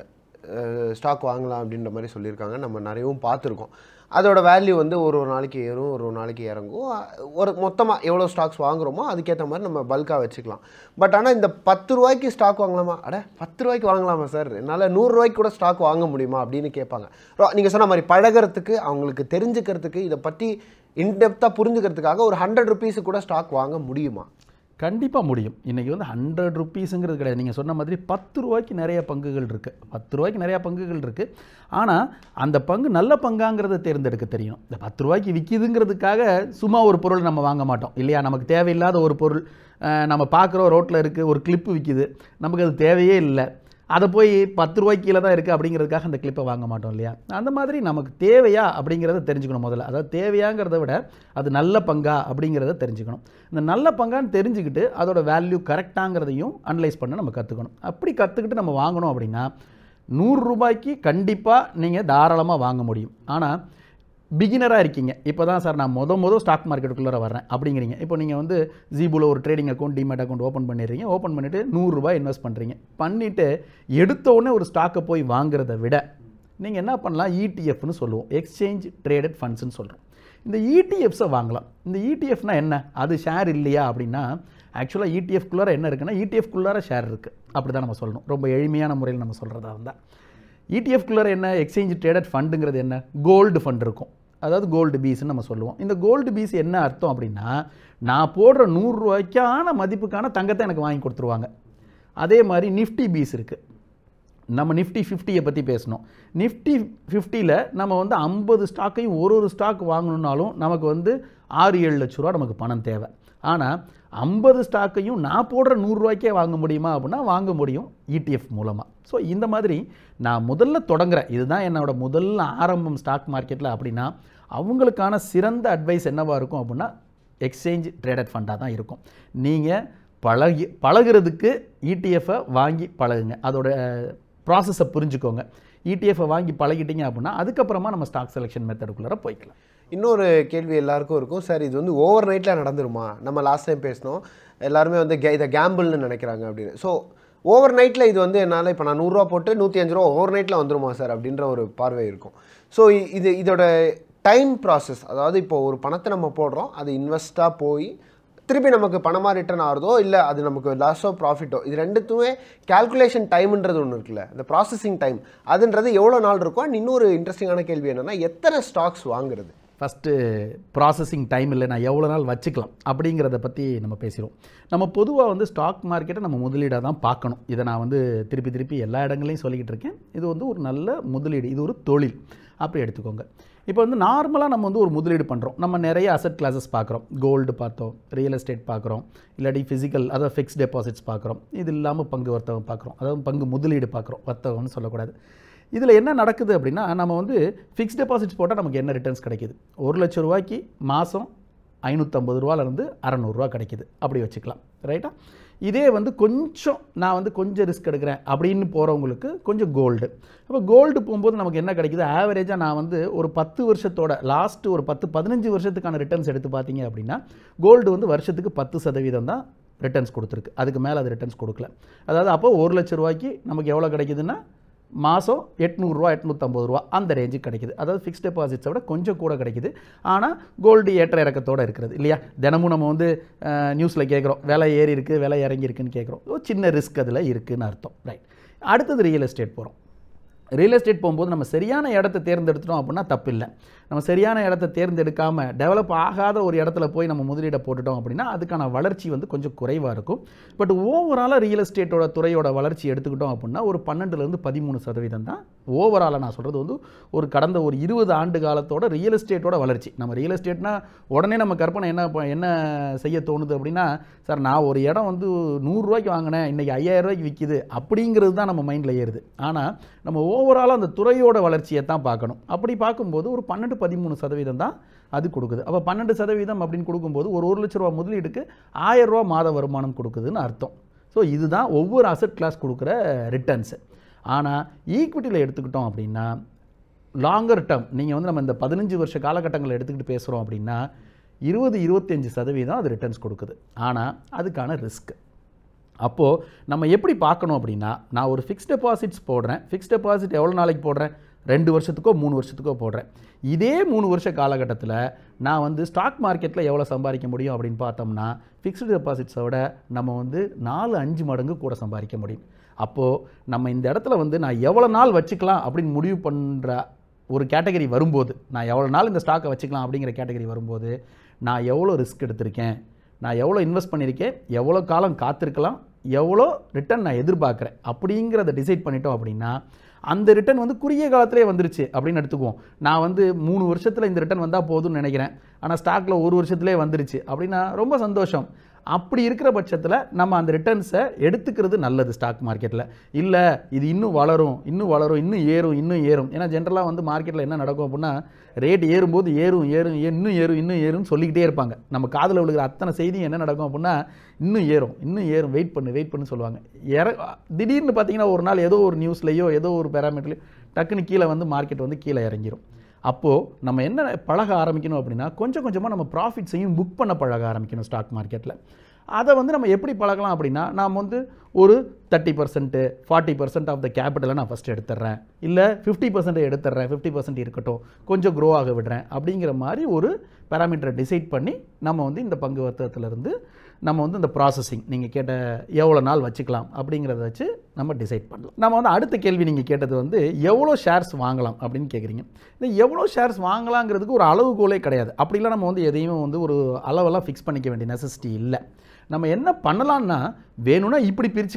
ஸ்டாக் வாங்கலாம் அப்படின்ற மாதிரி சொல்லியிருக்காங்க நம்ம நிறையவும் பார்த்துருக்கோம் அதோட வேல்யூ வந்து ஒரு ஒரு நாளைக்கு ஏறும் ஒரு ஒரு நாளைக்கு இறங்கும் அஹ் ஒரு மொத்தமாக எவ்வளோ ஸ்டாக்ஸ் வாங்குறோமோ அதுக்கேற்ற மாதிரி நம்ம பல்காக வச்சுக்கலாம் பட் ஆனால் இந்த பத்து ரூபாய்க்கு ஸ்டாக் வாங்கலாமா அட பத்து ரூபாய்க்கு வாங்கலாமா சார் என்னால் நூறுரூவாய்க்கு கூட ஸ்டாக் வாங்க முடியுமா அப்படின்னு கேட்பாங்க நீங்கள் சொன்ன மாதிரி பழகிறதுக்கு அவங்களுக்கு தெரிஞ்சுக்கிறதுக்கு இதை பற்றி இன்டெப்த்தாக புரிஞ்சுக்கிறதுக்காக ஒரு ஹண்ட்ரட் ருபீஸுக்கு கூட ஸ்டாக் வாங்க முடியுமா கண்டிப்பாக முடியும் இன்றைக்கி வந்து ஹண்ட்ரட் ருப்பீஸுங்கிறது கிடையாது நீங்கள் சொன்ன மாதிரி பத்து ரூபாய்க்கு நிறைய பங்குகள் இருக்குது பத்து ரூபாய்க்கு நிறையா பங்குகள் இருக்குது ஆனால் அந்த பங்கு நல்ல பங்காங்கிறத தேர்ந்தெடுக்க தெரியும் இந்த பத்து ரூபாய்க்கு விற்கிதுங்கிறதுக்காக சும்மா ஒரு பொருள் நம்ம வாங்க மாட்டோம் இல்லையா நமக்கு தேவையில்லாத ஒரு பொருள் அஹ், நம்ம பார்க்குறோம் ரோட்டில் இருக்குது ஒரு கிளிப்பு விற்கிது நமக்கு அது தேவையே இல்லை அதை போய் பத்து ரூபாய்க்கு கீழே தான் இருக்குது அப்படிங்கிறதுக்காக அந்த கிளிப்பை வாங்க மாட்டோம் இல்லையா அந்த மாதிரி நமக்கு தேவையா அப்படிங்கிறத தெரிஞ்சுக்கணும் முதல்ல அதாவது தேவையாங்கிறத விட அது நல்ல பங்கா அப்படிங்கிறத தெரிஞ்சுக்கணும் இந்த நல்ல பங்கான்னு தெரிஞ்சுக்கிட்டு அதோட வேல்யூ கரெக்டாங்கிறதையும் அனலைஸ் பண்ண நம்ம கற்றுக்கணும் அப்படி கற்றுக்கிட்டு நம்ம வாங்கணும் அப்படின்னா நூறு ரூபாய்க்கு கண்டிப்பாக நீங்கள் தாராளமாக வாங்க முடியும் ஆனால் பிகினராக இருக்கீங்க இப்போ தான் சார் நான் முத முத ஸ்டாக் மார்க்கெட்டுக்குள்ளே வர்றேன் அப்படிங்கிறீங்க இப்போ நீங்கள் வந்து ஜீபுல ஒரு trading account demat account open பண்ணிடுறீங்க ஓப்பன் பண்ணிவிட்டு நூறுரூபா இன்வெஸ்ட் பண்ணுறீங்க பண்ணிவிட்டு எடுத்த உடனே ஒரு ஸ்டாக்கை போய் வாங்குறத விட நீங்கள் என்ன பண்ணலாம் இடிஎஃப்னு சொல்லுவோம் எக்ஸ்சேஞ்ச் ட்ரேடட் ஃபண்ட்ஸ்னு சொல்கிறோம் இந்த இடிஎஃப்ஸை வாங்கலாம் இந்த இடிஎஃப்னா என்ன அது ஷேர் இல்லையா அப்படின்னா ஆக்சுவலாக இடிஎஃப்குள்ளார என்ன இருக்குன்னா இடிஎஃப்குள்ளார ஷேர் இருக்குது அப்படி தான் நம்ம சொல்லணும் ரொம்ப எளிமையான முறையில் நம்ம சொல்கிறதா இருந்தால் இடிஎஃப்குள்ளார என்ன எக்ஸ்சேஞ்ச் ட்ரேடட் ஃபண்டுங்கிறது என்ன கோல்டு ஃபண்ட் இருக்கும் அதாவது கோல்டு பீஸ்ன்னு நம்ம சொல்லுவோம் இந்த கோல்டு பீஸ் என்ன அர்த்தம் அப்படின்னா நான் போடுற நூறுரூவாய்க்கான மதிப்புக்கான தங்கத்தை எனக்கு வாங்கி கொடுத்துருவாங்க அதே மாதிரி நிஃப்டி பீஸ் இருக்குது நம்ம நிஃப்டி ஃபிஃப்டியை பற்றி பேசணும் நிஃப்டி ஃபிஃப்டியில் நம்ம வந்து ஐம்பது ஸ்டாக்கையும் ஒரு ஒரு ஸ்டாக் வாங்கணுன்னாலும் நமக்கு வந்து ஆறு ஏழு லட்ச ரூபா நமக்கு பணம் தேவை ஆனால் ஐம்பது ஸ்டாக்கையும் நான் போடுற நூறுரூவாய்க்கே வாங்க முடியுமா அப்படின்னா வாங்க முடியும் இடிஎஃப் மூலமாக ஸோ இந்த மாதிரி நான் முதல்ல தொடங்குறேன் இதுதான் என்னோட முதல் ஆரம்பம் ஸ்டாக் மார்க்கெட்டில் அப்படின்னா அவங்களுக்கான சிறந்த அட்வைஸ் என்னவாக இருக்கும் அப்படின்னா எக்ஸ்சேஞ்ச் ட்ரேடட் ஃபண்டாக தான் இருக்கும் நீங்கள் பழகி பழகுறதுக்கு இடிஎஃப்பை வாங்கி பழகுங்க அதோட ப்ராசஸை புரிஞ்சுக்கோங்க இடிஎஃப்பை வாங்கி பழகிட்டீங்க அப்படின்னா அதுக்கப்புறமா நம்ம ஸ்டாக் செலெக்ஷன் மெத்தடுக்குள்ளே போய்க்கலாம் இன்னொரு கேள்வி எல்லாருக்கும் இருக்கும் சார் இது வந்து ஓவர் நைட்டில் நடந்துருமா நம்ம லாஸ்ட் டைம் பேசினோம் எல்லாருமே வந்து கே இதை கேம்பிள்னு நினைக்கிறாங்க அப்படின்னு ஸோ ஓவர் நைட்டில் இது வந்து என்னால் இப்போ நான் நூறுரூவா போட்டு நூற்றி அஞ்சு ரூபா ஓவர் நைட்டில் வந்துருமா சார் அப்படின்ற ஒரு பார்வை இருக்கும் ஸோ இது இதோட டைம் ப்ராசஸ் அதாவது இப்போ ஒரு பணத்தை நம்ம போடுறோம் அது இன்வெஸ்ட்டாக போய் திருப்பி நமக்கு பணமாக ரிட்டர்ன் ஆகிறதோ இல்லை அது நமக்கு லாஸோ ப்ராஃபிட்டோ இது ரெண்டுத்துமே கால்குலேஷன் டைம்ன்றது ஒன்று இருக்குல்ல இந்த ப்ராசஸிங் டைம் அதுன்றது எவ்வளோ நாள் இருக்கும் அண்ட் இன்னொரு இன்ட்ரெஸ்டிங்கான கேள்வி என்னென்னா எத்தனை ஸ்டாக்ஸ் வாங்குறது ஃபஸ்ட்டு ப்ராசஸிங் டைம் இல்லை நான் எவ்வளோ நாள் வச்சுக்கலாம் அப்படிங்கிறத பற்றி நம்ம பேசுகிறோம் நம்ம பொதுவாக வந்து ஸ்டாக் மார்க்கெட்டை நம்ம முதலீடாக தான் பார்க்கணும் இதை நான் வந்து திருப்பி திருப்பி எல்லா இடங்களையும் சொல்லிக்கிட்டு இருக்கேன் இது வந்து ஒரு நல்ல முதலீடு இது ஒரு தொழில் அப்படி எடுத்துக்கோங்க இப்போ வந்து நார்மலாக நம்ம வந்து ஒரு முதலீடு பண்ணுறோம் நம்ம நிறைய அசட் கிளாஸஸ் பார்க்குறோம் கோல்டு பார்த்தோம் ரியல் எஸ்டேட் பார்க்குறோம் இல்லாட்டி ஃபிசிக்கல் அதாவது ஃபிக்ஸ் டெபாசிட்ஸ் பார்க்குறோம் இது இல்லாமல் பங்கு வர்த்தகம் பார்க்குறோம் அதாவது பங்கு முதலீடு பார்க்குறோம் வர்த்தகம்னு சொல்லக்கூடாது இதில் என்ன நடக்குது அப்படின்னா நம்ம வந்து ஃபிக்ஸ் டெபாசிட்ஸ் போட்டால் நமக்கு என்ன ரிட்டர்ன்ஸ் கிடைக்குது ஒரு லட்ச ரூபாய்க்கு மாதம் ஐநூற்றம்பது ரூபாலேருந்து அறநூறுரூவா கிடைக்குது அப்படி வச்சுக்கலாம் ரைட்டா இதே வந்து கொஞ்சம் நான் வந்து கொஞ்சம் ரிஸ்க் எடுக்கிறேன் அப்படின்னு போகிறவங்களுக்கு கொஞ்சம் கோல்டு அப்போ கோல்டு போகும்போது நமக்கு என்ன கிடைக்குது ஆவரேஜாக நான் வந்து ஒரு பத்து வருஷத்தோட லாஸ்ட் ஒரு பத்து பதினஞ்சு வருஷத்துக்கான ரிட்டர்ன்ஸ் எடுத்து பார்த்தீங்க அப்படின்னா கோல்டு வந்து வருஷத்துக்கு பத்து சதவீதம் தான் ரிட்டர்ன்ஸ் கொடுத்துருக்கு அதுக்கு மேலே அது ரிட்டர்ன்ஸ் கொடுக்கல அதாவது அப்போ ஒரு லட்ச ரூபாய்க்கு நமக்கு எவ்வளோ கிடைக்குதுன்னா மாதம் எட்நூறுரூவா எட்நூற்றம்பது ரூபா அந்த ரேஞ்சுக்கு கிடைக்குது அதாவது ஃபிக்ஸ் டெபாசிட்ஸை விட கொஞ்சம் கூட கிடைக்குது ஆனால் கோல்டு ஏற்ற இறக்கத்தோடு இருக்கிறது இல்லையா தினமும் நம்ம வந்து நியூஸில் கேட்குறோம் விலை ஏறி இருக்குது விலை இறங்கி இருக்குன்னு கேட்குறோம் ஒரு சின்ன ரிஸ்க் அதில் இருக்குதுன்னு அர்த்தம் ரைட் அடுத்தது ரியல் எஸ்டேட் போகிறோம் ரியல் எஸ்டேட் போகும்போது நம்ம சரியான இடத்த தேர்ந்தெடுத்துட்டோம் அப்படின்னா தப்பு இல்லை நம்ம சரியான இடத்த தேர்ந்தெடுக்காமல் டெவலப் ஆகாத ஒரு இடத்துல போய் நம்ம முதலீடை போட்டுட்டோம் அப்படின்னா அதுக்கான வளர்ச்சி வந்து கொஞ்சம் குறைவாக இருக்கும் பட் ஓவராலாக ரியல் எஸ்டேட்டோட துறையோட வளர்ச்சி எடுத்துக்கிட்டோம் அப்படின்னா ஒரு பன்னெண்டுலேருந்து பதிமூணு சதவீதம் தான் ஓவராலாக நான் சொல்கிறது வந்து ஒரு கடந்த ஒரு இருபது ஆண்டு காலத்தோட ரியல் எஸ்டேட்டோட வளர்ச்சி நம்ம ரியல் எஸ்டேட்னா உடனே நம்ம கற்பனை என்ன ப- என்ன செய்ய தோணுது அப்படின்னா சார் நான் ஒரு இடம் வந்து நூறுரூவாய்க்கு வாங்கினேன் இன்றைக்கி ஐயாயிரம் ரூபாய்க்கு விற்கிது அப்படிங்கிறது தான் நம்ம மைண்டில் ஏறுது ஆனால் நம்ம ஓவராலாக அந்த துறையோட வளர்ச்சியை தான் பார்க்கணும் அப்படி பார்க்கும்போது ஒரு பன்னெண்டு பதிமூணு சதவீதம் தான் அது கொடுக்குது அப்போ பன்னெண்டு சதவீதம் அப்படின்னு கொடுக்கும்போது ஒரு ஒரு லட்ச ரூபா முதலீடுக்கு ஆயிரம் ரூபா மாத வருமானம் கொடுக்குதுன்னு அர்த்தம் ஸோ இதுதான் ஒவ்வொரு அசட் கிளாஸ் கொடுக்குற ரிட்டர்ன்ஸு ஆனால் ஈக்விட்டியில் எடுத்துக்கிட்டோம் அப்படின்னா லாங்கர் டேர்ம் நீங்கள் வந்து நம்ம இந்த பதினஞ்சு வருஷ காலகட்டங்களை எடுத்துக்கிட்டு பேசுகிறோம் அப்படின்னா இருபது இருபத்தஞ்சு சதவீதம் அது ரிட்டர்ன்ஸ் கொடுக்குது ஆனால் அதுக்கான ரிஸ்க் அப்போது நம்ம எப்படி பார்க்கணும் அப்படின்னா நான் ஒரு ஃபிக்ஸ் டெபாசிட்ஸ் போடுறேன் ஃபிக்ஸ் டெபாசிட் எவ்வளோ நாளைக்கு போடுறேன் ரெண்டு வருஷத்துக்கோ மூணு வருஷத்துக்கோ போடுறேன் இதே மூணு வருஷ காலகட்டத்தில் நான் வந்து ஸ்டாக் மார்க்கெட்டில் எவ்வளோ சம்பாதிக்க முடியும் அப்படின்னு பார்த்தோம்னா ஃபிக்ஸ்டு டெபாசிட்ஸை விட நம்ம வந்து நாலு அஞ்சு மடங்கு கூட சம்பாதிக்க முடியும் அப்போது நம்ம இந்த இடத்துல வந்து நான் எவ்வளோ நாள் வச்சுக்கலாம் அப்படின்னு முடிவு பண்ணுற ஒரு கேட்டகரி வரும்போது நான் எவ்வளோ நாள் இந்த ஸ்டாக்கை வச்சுக்கலாம் அப்படிங்கிற கேட்டகரி வரும்போது நான் எவ்வளோ ரிஸ்க் எடுத்திருக்கேன் நான் எவ்வளோ இன்வெஸ்ட் பண்ணியிருக்கேன் எவ்வளோ காலம் காத்திருக்கலாம் எவ்வளோ ரிட்டர்ன் நான் எதிர்பார்க்குறேன் அப்படிங்கிறத டிசைட் பண்ணிட்டோம் அப்படின்னா அந்த ரிட்டர்ன் வந்து குறுகிய காலத்திலே வந்துருச்சு அப்படின்னு எடுத்துக்குவோம் நான் வந்து மூணு வருஷத்தில் இந்த ரிட்டர்ன் வந்தால் போதும்னு நினைக்கிறேன் ஆனால் ஸ்டாக்கில் ஒரு வருஷத்துலேயே வந்துருச்சு அப்படின்னா ரொம்ப சந்தோஷம் அப்படி இருக்கிற பட்சத்தில் நம்ம அந்த ரிட்டர்ன்ஸை எடுத்துக்கிறது நல்லது ஸ்டாக் மார்க்கெட்டில் இல்லை இது இன்னும் வளரும் இன்னும் வளரும் இன்னும் ஏறும் இன்னும் ஏறும் ஏன்னா ஜென்ரலாக வந்து மார்க்கெட்டில் என்ன நடக்கும் அப்படின்னா ரேட் ஏறும்போது ஏறும் ஏறும் ஏ- இன்னும் ஏறும் இன்னும் ஏறும்னு சொல்லிக்கிட்டே இருப்பாங்க நம்ம காதில் விழுகிற அத்தனை செய்தியும் என்ன நடக்கும் அப்படின்னா இன்னும் ஏறும் இன்னும் ஏறும் வெயிட் பண்ணு வெயிட் பண்ணு சொல்லுவாங்க இற திடீர்னு பார்த்தீங்கன்னா ஒரு நாள் ஏதோ ஒரு நியூஸ்லையோ ஏதோ ஒரு பேராமீட்டர்லையோ டக்குன்னு கீழே வந்து மார்க்கெட் வந்து கீழே இறங்கிரும் அப்போது நம்ம என்ன பழக ஆரம்பிக்கணும் அப்படின்னா கொஞ்சம் கொஞ்சமாக நம்ம ப்ராஃபிட்ஸையும் புக் பண்ண பழக ஆரம்பிக்கணும் ஸ்டாக் மார்க்கெட்டில் அதை வந்து நம்ம எப்படி பழகலாம் அப்படின்னா நாம் வந்து ஒரு thirty percent forty percent of the கேபிட்டலை நான் ஃபஸ்ட் எடுத்துடுறேன் இல்லை ஃபிஃப்டி பர்சன்ட் எடுத்துடுறேன் ஃபிஃப்டி பர்சன்ட் இருக்கட்டும் கொஞ்சம் க்ரோ ஆக விடுறேன் அப்படிங்கிற மாதிரி ஒரு பேராமீட்டரை டிசைட் பண்ணி நம்ம வந்து இந்த பங்கு வர்த்தகத்திலிருந்து நம்ம வந்து இந்த ப்ராசஸிங் நீங்கள் கேட்ட எவ்வளோ நாள் வச்சுக்கலாம் அப்படிங்கிறத வச்சு நம்ம டிசைட் பண்ணலாம் நம்ம வந்து அடுத்த கேள்வி நீங்கள் கேட்டது வந்து எவ்வளோ ஷேர்ஸ் வாங்கலாம் அப்படின்னு கேட்குறீங்க இந்த எவ்வளோ ஷேர்ஸ் வாங்கலாங்கிறதுக்கு ஒரு அளவுகோலே கிடையாது அப்படிலாம் நம்ம வந்து எதையும் வந்து ஒரு அளவெல்லாம் ஃபிக்ஸ் பண்ணிக்க வேண்டிய நெசசிட்டி இல்லை நம்ம என்ன பண்ணலாம்னா வேணும்னா இப்படி பிரிச்சுக்கலாம் அதாவது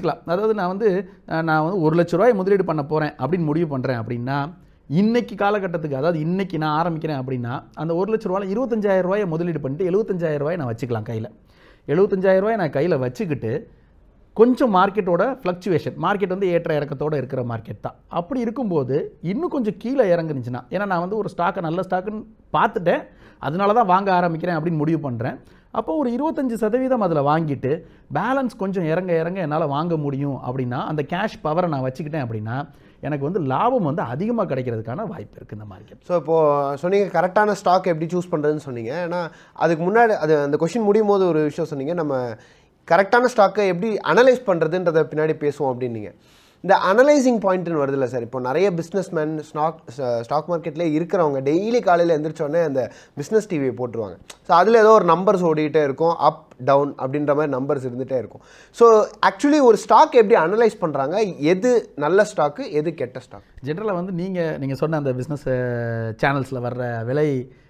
அதாவது நான் வந்து அஹ், நான் வந்து ஒரு லட்ச ரூபாய் முதலீடு பண்ண போகிறேன் அப்படின்னு முடிவு பண்ணுறேன் அப்படின்னா இன்னைக்கு காலகட்டத்துக்கு அதாவது இன்னைக்கு நான் ஆரம்பிக்கிறேன் அப்படின்னா அந்த ஒரு லட்ச ரூபாயில் இருபத்தஞ்சாயிரம் ரூபாயை முதலீடு பண்ணிட்டு எழுபத்தஞ்சாயிரம் ரூபாயை நான் வச்சுக்கலாம் கையில் எழுபத்தஞ்சாயிரம் ரூபாயை நான் கையில் வச்சுக்கிட்டு கொஞ்சம் மார்க்கெட்டோட ஃப்ளக்சுவேஷன் மார்க்கெட் வந்து ஏற்ற இறக்கத்தோடு இருக்கிற மார்க்கெட் தான் அப்படி இருக்கும்போது இன்னும் கொஞ்சம் கீழே இறங்குனுச்சுன்னா ஏன்னா நான் வந்து ஒரு ஸ்டாக்கை நல்ல ஸ்டாக்குன்னு பார்த்துட்டேன் அதனால தான் வாங்க ஆரம்பிக்கிறேன் அப்படின்னு முடிவு பண்ணுறேன் அப்போ ஒரு இருபத்தஞ்சு சதவீதம் அதில் வாங்கிட்டு பேலன்ஸ் கொஞ்சம் இறங்க இறங்க என்னால் வாங்க முடியும் அப்படின்னா அந்த கேஷ் பவரை நான் வச்சுக்கிட்டேன் அப்படின்னா எனக்கு வந்து லாபம் வந்து அதிகமாக கிடைக்கிறதுக்கான வாய்ப்பு இருக்குது இந்த மார்க்கெட் ஸோ இப்போது சொன்னீங்க கரெக்டான ஸ்டாக் எப்படி சூஸ் பண்ணுறதுன்னு சொன்னீங்க ஏன்னா அதுக்கு முன்னாடி அது அந்த கொஷின் முடியும் போது ஒரு விஷயம் சொன்னீங்க நம்ம கரெக்டான ஸ்டாக்கை எப்படி அனலைஸ் பண்ணுறதுன்றத பின்னாடி பேசுவோம் அப்படின்னீங்க இந்த அனலைசிங் பாயிண்ட்னு வருதுல்ல சார் இப்போ நிறைய பிஸ்னஸ் மேன் ஸ்டாக் ஸ்டாக் மார்க்கெட்லேயே இருக்கிறவங்க டெய்லி காலையில் எந்திரிச்சோடனே அந்த பிஸ்னஸ் டிவியை போட்டுருவாங்க ஸோ அதில் ஏதோ ஒரு நம்பர்ஸ் ஓடிட்டே இருக்கும் அப் டவுன் அப்படின்ற மாதிரி நம்பர்ஸ் இருந்துகிட்டே இருக்கும் ஸோ ஆக்சுவலி ஒரு ஸ்டாக் எப்படி அனலைஸ் பண்ணுறாங்க எது நல்ல ஸ்டாக்கு எது கெட்ட ஸ்டாக் ஜென்ரலாக வந்து நீங்கள் நீங்கள் சொன்ன அந்த பிஸ்னஸ் சேனல்ஸில் வர்ற விலை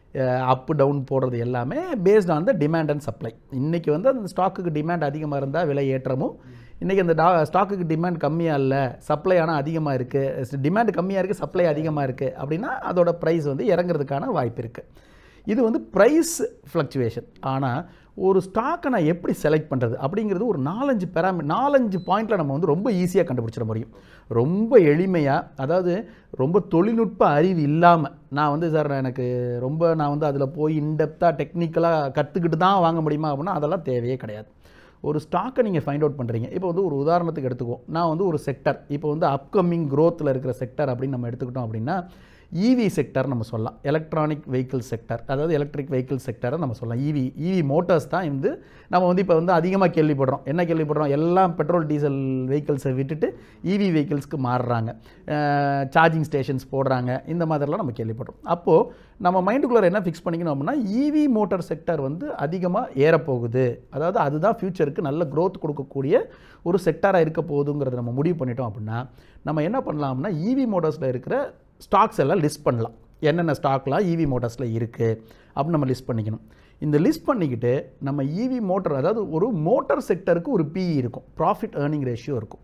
அப் டவுன் போடுறது எல்லாமே based on the demand and supply இன்றைக்கி வந்து அந்த ஸ்டாக்குக்கு டிமாண்ட் அதிகமாக இருந்தால் விலை ஏற்றமும் இன்றைக்கி அந்த டா ஸ்டாக்குக்கு டிமாண்ட் கம்மியாக இல்லை சப்ளை ஆனால் அதிகமாக இருக்குது டிமாண்ட் கம்மியாக இருக்குது சப்ளை அதிகமாக இருக்குது அப்படின்னா அதோட ப்ரைஸ் வந்து இறங்குறதுக்கான வாய்ப்பு இருக்குது இது வந்து ப்ரைஸ் ஃப்ளக்சுவேஷன் ஆனால் ஒரு ஸ்டாக்கை நான் எப்படி செலக்ட் பண்ணுறது அப்படிங்கிறது ஒரு நாலஞ்சு பெராமி நாலஞ்சு பாயிண்டில் நம்ம வந்து ரொம்ப ஈஸியாக கண்டுபிடிச்சிட முடியும் ரொம்ப எளிமையாக அதாவது ரொம்ப தொழில்நுட்ப அறிவு இல்லாமல் நான் வந்து சார் எனக்கு ரொம்ப நான் வந்து அதில் போய் இன்டெப்த்தாக டெக்னிக்கலாக கற்றுக்கிட்டு தான் வாங்க முடியுமா அப்படின்னா அதெல்லாம் தேவையே கிடையாது ஒரு ஸ்டாக்கை நீங்கள் ஃபைண்ட் அவுட் பண்ணுறீங்க இப்போ வந்து ஒரு உதாரணத்துக்கு எடுத்துக்குவோம் நான் வந்து ஒரு செக்டர் இப்போ வந்து அப்கமிங் க்ரோத்தில் இருக்கிற செக்டர் அப்படின்னு நம்ம எடுத்துக்கிட்டோம் அப்படின்னா இவி செக்டர் நம்ம சொல்லலாம் எலக்ட்ரானிக் வெஹிக்கிள் செக்டர் அதாவது எலக்ட்ரிக் வெஹிக்கிள் செக்டரை நம்ம சொல்லலாம் இவி இவி மோட்டார்ஸ் தான் வந்து நம்ம வந்து இப்போ வந்து அதிகமாக கேள்விப்படுறோம் என்ன கேள்விப்படுறோம் எல்லாம் பெட்ரோல் டீசல் வெஹிக்கிள்ஸை விட்டுட்டு இவி வெஹிக்கிள்ஸ்க்கு மாறுறாங்க சார்ஜிங் ஸ்டேஷன்ஸ் போடுறாங்க இந்த மாதிரிலாம் நம்ம கேள்விப்படுறோம் அப்போது நம்ம மைண்டுக்குள்ளே என்ன ஃபிக்ஸ் பண்ணிக்கணும் அப்படின்னா இவி மோட்டார் செக்டர் வந்து அதிகமாக ஏறப்போகுது அதாவது அதுதான் ஃப்யூச்சருக்கு நல்ல growth கொடுக்கக்கூடிய ஒரு செக்டராக இருக்க போகுதுங்கிறத நம்ம முடிவு பண்ணிட்டோம் அப்படின்னா நம்ம என்ன பண்ணலாம்னா இவி மோட்டார்ஸில் இருக்கிற ஸ்டாக்ஸ் எல்லாம் லிஸ்ட் பண்ணலாம் என்னென்ன ஸ்டாக்லாம் இவி மோட்டார்ஸில் இருக்குது அப்படின்னு நம்ம லிஸ்ட் பண்ணிக்கணும் இந்த லிஸ்ட் பண்ணிக்கிட்டு நம்ம இவி மோட்டார் அதாவது ஒரு மோட்டார் செக்டருக்கு ஒரு பிஇ இருக்கும் ப்ராஃபிட் ஏர்னிங் ரேஷியோ இருக்கும்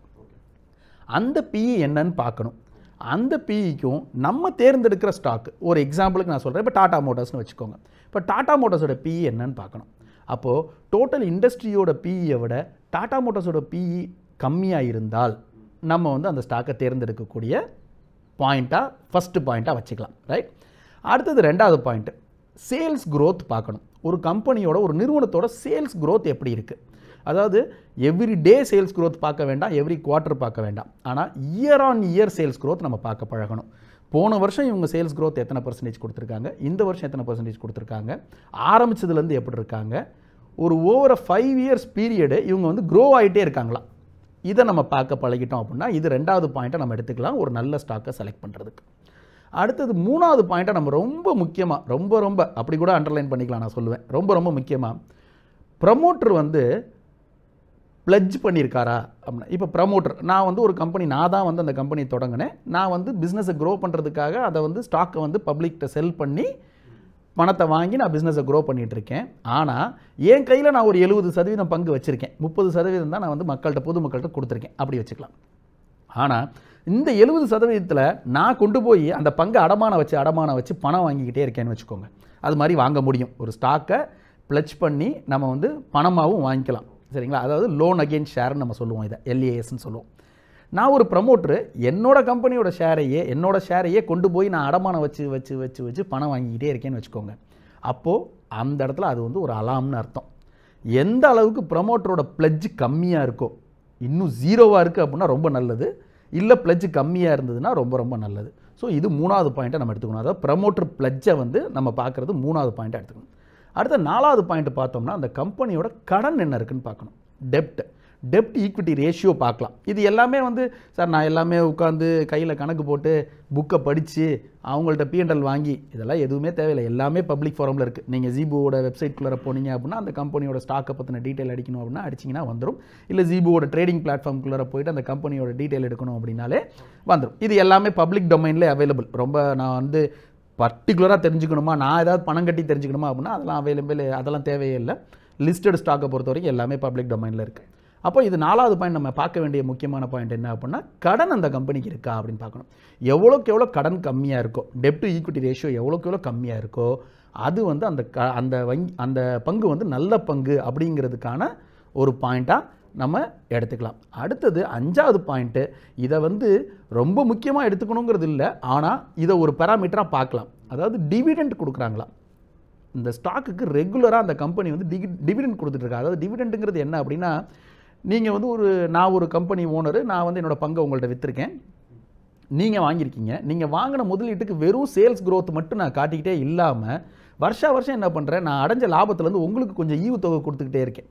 அந்த பிஇ என்னன்னு பார்க்கணும் அந்த பிஇக்கும் நம்ம தேர்ந்தெடுக்கிற ஸ்டாக் ஒரு எக்ஸாம்பிளுக்கு நான் சொல்கிறேன் இப்போ டாடா மோட்டார்ஸ்னு வச்சுக்கோங்க இப்போ டாடா மோட்டார்ஸோட பிஇ என்னன்னு பார்க்கணும் அப்போது டோட்டல் இண்டஸ்ட்ரியோட பிஇயை விட டாடா மோட்டார்ஸோட பிஇ கம்மியாக இருந்தால் நம்ம வந்து அந்த ஸ்டாக்கை தேர்ந்தெடுக்கக்கூடிய பாயிண்ட்டாக ஃபஸ்ட்டு பாயிண்ட்டாக வச்சுக்கலாம் ரைட் அடுத்தது ரெண்டாவது பாயிண்ட்டு சேல்ஸ் growth பார்க்கணும் ஒரு கம்பெனியோட ஒரு நிறுவனத்தோட சேல்ஸ் growth எப்படி இருக்குது அதாவது எவ்ரி டே சேல்ஸ் growth பார்க்க வேண்டாம் எவ்ரி குவார்ட்டர் பார்க்க வேண்டாம் ஆனால் year on year sales growth நம்ம பார்க்க பழகணும் போன வருஷம் இவங்க சேல்ஸ் growth எத்தனை பர்சன்டேஜ் கொடுத்துருக்காங்க இந்த வருஷம் எத்தனை பர்சன்டேஜ் கொடுத்துருக்காங்க ஆரம்பிச்சதுலேருந்து எப்படி இருக்காங்க ஒரு ஓவர ஃபைவ் இயர்ஸ் பீரியடு இவங்க வந்து க்ரோ ஆகிட்டே இருக்காங்களா இதை நம்ம பார்க்க பழகிட்டோம் அப்படின்னா இது ரெண்டாவது பாயிண்ட்டை நம்ம எடுத்துக்கலாம் ஒரு நல்ல ஸ்டாக்கை செலக்ட் பண்ணுறதுக்கு அடுத்தது மூணாவது பாயிண்ட்டை நம்ம ரொம்ப முக்கியமாக ரொம்ப ரொம்ப அப்படி கூட அண்டர்லைன் பண்ணிக்கலாம் நான் சொல்லுவேன் ரொம்ப ரொம்ப முக்கியமாக ப்ரமோட்டர் வந்து ப்ளட்ஜ் பண்ணியிருக்காரா அப்படின்னா இப்போ ப்ரமோட்டர் நான் வந்து ஒரு கம்பெனி நான் தான் வந்து அந்த கம்பெனி தொடங்கினேன் நான் வந்து பிஸ்னஸை க்ரோ பண்ணுறதுக்காக அதை வந்து ஸ்டாக்கை வந்து பப்ளிக்கிட்ட செல் பண்ணி பணத்தை வாங்கி நான் பிஸ்னஸை க்ரோ பண்ணிட்டு இருக்கேன் ஆனால் என் கையில் நான் ஒரு எழுபது சதவீதம் பங்கு வச்சுருக்கேன் முப்பது சதவீதம் தான் நான் வந்து மக்கள்கிட்ட பொதுமக்கள்கிட்ட கொடுத்துருக்கேன் அப்படி வச்சுக்கலாம் ஆனால் இந்த எழுபது சதவீதத்தில் நான் கொண்டு போய் அந்த பங்கை அடமானம் வச்சு அடமானம் வச்சு பணம் வாங்கிக்கிட்டே இருக்கேன்னு வச்சுக்கோங்க அது மாதிரி வாங்க முடியும் ஒரு ஸ்டாக்கை ப்ளச் பண்ணி நம்ம வந்து பணமாகவும் வாங்கிக்கலாம் சரிங்களா அதாவது லோன் அகெயின் ஷேர்னு நம்ம சொல்லுவோம் இதை எல்ஏஎஸ்ன்னு சொல்லுவோம் நான் ஒரு ப்ரமோட்டரு என்னோட கம்பெனியோட ஷேரையே என்னோட ஷேரையே கொண்டு போய் நான் அடமானம் வச்சு வச்சு வச்சு வச்சு பணம் வாங்கிக்கிட்டே இருக்கேன்னு வச்சுக்கோங்க அப்போது அந்த இடத்துல அது வந்து ஒரு அலாம்னு அர்த்தம் எந்த அளவுக்கு ப்ரமோட்டரோட பிளட்ஜ் கம்மியாக இருக்கோ இன்னும் ஜீரோவாக இருக்குது அப்படின்னா ரொம்ப நல்லது இல்லை பிளட்ஜ் கம்மியாக இருந்ததுன்னா ரொம்ப ரொம்ப நல்லது ஸோ இது மூணாவது பாயிண்ட்டை நம்ம எடுத்துக்கணும் அதாவது ப்ரமோட்டர் பிளட்ஜை வந்து நம்ம பார்க்குறது மூணாவது பாயிண்ட்டை எடுத்துக்கணும் அடுத்த நாலாவது பாயிண்ட் பார்த்தோம்னா அந்த கம்பெனியோட கடன் என்ன இருக்குன்னு பார்க்கணும் டெப்ட் டெப்ட் ஈக்விட்டி ரேஷியோ பார்க்கலாம் இது எல்லாமே வந்து சார் நான் எல்லாமே உட்காந்து கையில் கணக்கு போட்டு புக்கை படித்து அவங்கள்ட்ட பிஎன்எல் வாங்கி இதெல்லாம் எதுவுமே தேவையில்லை எல்லாமே பப்ளிக் ஃபாரமில் இருக்குது நீங்கள் ஜீபுவோட வெப்சைட்குள்ளே போனீங்க அப்படின்னா அந்த கம்பெனியோட ஸ்டாக்கை பற்றின டீட்டெயில் அடிக்கணும் அப்படின்னா அடிச்சிங்கன்னா வந்துடும் இல்லை ஜீபுவோட ட்ரேடிங் பிளாட்ஃபார்ம்குள்ளே போயிட்டு அந்த கம்பெனியோட டீட்டெயில் எடுக்கணும் அப்படின்னாலே வந்துடும் இது எல்லாமே பப்ளிக் டொமைன்லேயே அவைலபிள் ரொம்ப நான் வந்து பர்டிகுலராக தெரிஞ்சுக்கணுமா நான் ஏதாவது பணம் கட்டி தெரிஞ்சுக்கணுமா அப்படின்னா அதெல்லாம் அவைலபிள் அதெல்லாம் தேவையே இல்லை லிஸ்டட் ஸ்டாக்கை பொறுத்த வரைக்கும் எல்லாமே பப்ளிக் டொமைனில் இருக்குது அப்போ இது நாலாவது பாயிண்ட் நம்ம பார்க்க வேண்டிய முக்கியமான பாயிண்ட் என்ன அப்படின்னா கடன் அந்த கம்பெனிக்கு இருக்கா அப்படின்னு பார்க்கணும் எவ்வளோக்கு எவ்வளோ கடன் கம்மியாக இருக்கோ டெப் டு ஈக்விட்டி ரேஷியோ எவ்வளோக்கு எவ்வளோ கம்மியாக இருக்கோ அது வந்து அந்த க அந்த வங்கி அந்த பங்கு வந்து நல்ல பங்கு அப்படிங்கிறதுக்கான ஒரு பாயிண்ட்டாக நம்ம எடுத்துக்கலாம் அடுத்தது அஞ்சாவது பாயிண்ட்டு இதை வந்து ரொம்ப முக்கியமாக எடுத்துக்கணுங்கிறது இல்லை ஆனால் இதை ஒரு பேராமீட்டராக பார்க்கலாம் அதாவது டிவிடெண்ட் கொடுக்குறாங்களா இந்த ஸ்டாக்குக்கு ரெகுலராக அந்த கம்பெனி வந்து டிவி டிவிடெண்ட் கொடுத்துட்ருக்கா அதாவது டிவிடெண்டுங்கிறது என்ன அப்படின்னா நீங்கள் வந்து ஒரு நான் ஒரு கம்பெனி ஓனரு நான் வந்து என்னோட பங்கை உங்கள்கிட்ட விற்றுருக்கேன் நீங்கள் வாங்கியிருக்கீங்க நீங்கள் வாங்கின முதலீட்டுக்கு வெறும் சேல்ஸ் growth மட்டும் நான் காட்டிக்கிட்டே இல்லாமல் வருஷா வருஷம் என்ன பண்ணுறேன் நான் அடைஞ்ச லாபத்துலேருந்து உங்களுக்கு கொஞ்சம் ஈவுத்தொகை கொடுத்துக்கிட்டே இருக்கேன்